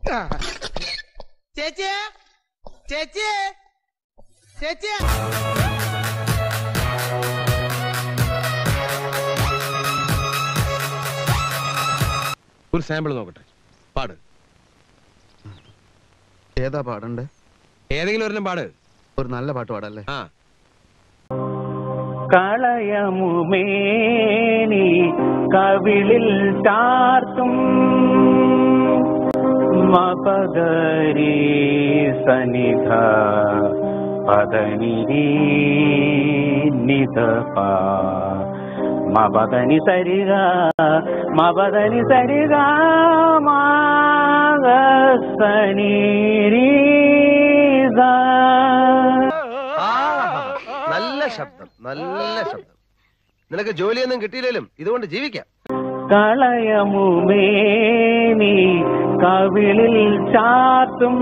ചേച്ചി ചേച്ചി ചേച്ചി ഒരു സാമ്പിൾ നോക്കട്ടെ പാട് ഏതാ പാടണ്ടേ ഏതെങ്കിലും ഒരെണ്ണം പാട് ഒരു നല്ല പാട്ട് പാടല്ലേ ആ കളയമുമേനി കവിളിൽ ചാർത്തും മപഗരി സനിധ പദനിരി നിധപ മപദനി സരിക മപദനി സരിക നല്ല ശബ്ദം നല്ല ശബ്ദം നിനക്ക് ജോലിയൊന്നും കിട്ടിയില്ലേലും ഇതുകൊണ്ട് ജീവിക്കാം കളയമുമേനി കവിളിൽ ചാത്തും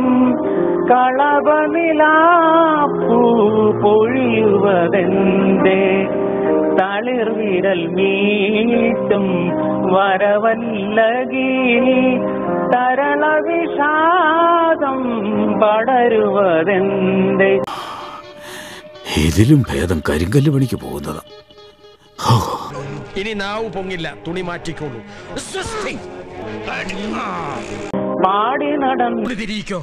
കളവനിലാപ്പൂ പൊഴിയുവതെന്റെ തളിർവിരൽ മീട്ടും വരവല്ലകീനി തരള വിഷാദം പടരുവതെന്റെ ഇതിലും ഭേദം കരിങ്കല്ല് പണിക്ക് പോകുന്നതാ ഇനി നാവ് പൊങ്ങില്ല തുണി മാറ്റിക്കോളൂ പാടി നടന്നു തിരിക്കോ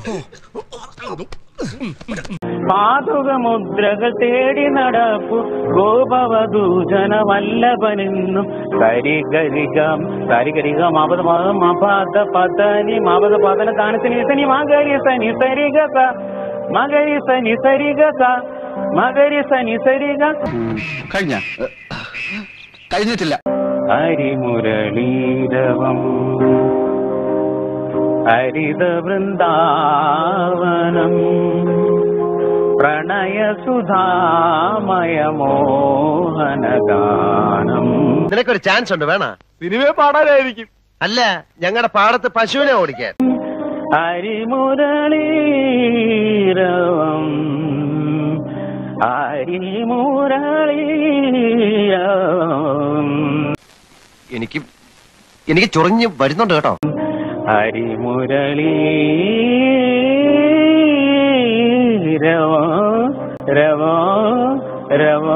പാതുകമുദ്രകൾ തേടി നടപ്പു ഗോപവധൂജന വല്ലഭനെന്നും സരിഗരികം സരിഗരിക മപത മതം മപാത പതനി മപത പതന താനസനി സനി മകരി സനി സരിഗ സ മകരി സനി സരിഗ സ മകരി സനി സരിഗ കഴിഞ്ഞ കഴിഞ്ഞിട്ടില്ല ഹരിമുരളീരവം ഹരിത വൃന്ദാവനം പ്രണയസുധാമയമോഹനഗാനം നിനക്കൊരു ചാൻസ് ഉണ്ട് വേണ സിനിമയെ പാടാനായിരിക്കും അല്ല ഞങ്ങളുടെ പാടത്ത് പശുവിനെ ഓടിക്കാൻ ഹരിമുരളീരവം ഹരിമുരളീരവം എനിക്ക് എനിക്ക് ചൊറിഞ്ഞ് വരുന്നുണ്ട് കേട്ടോ ഹരിമുരളീരവോ രവോ രവോ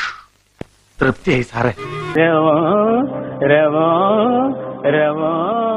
തൃപ്തിയായി സാറേ രവോ രവോ രവോ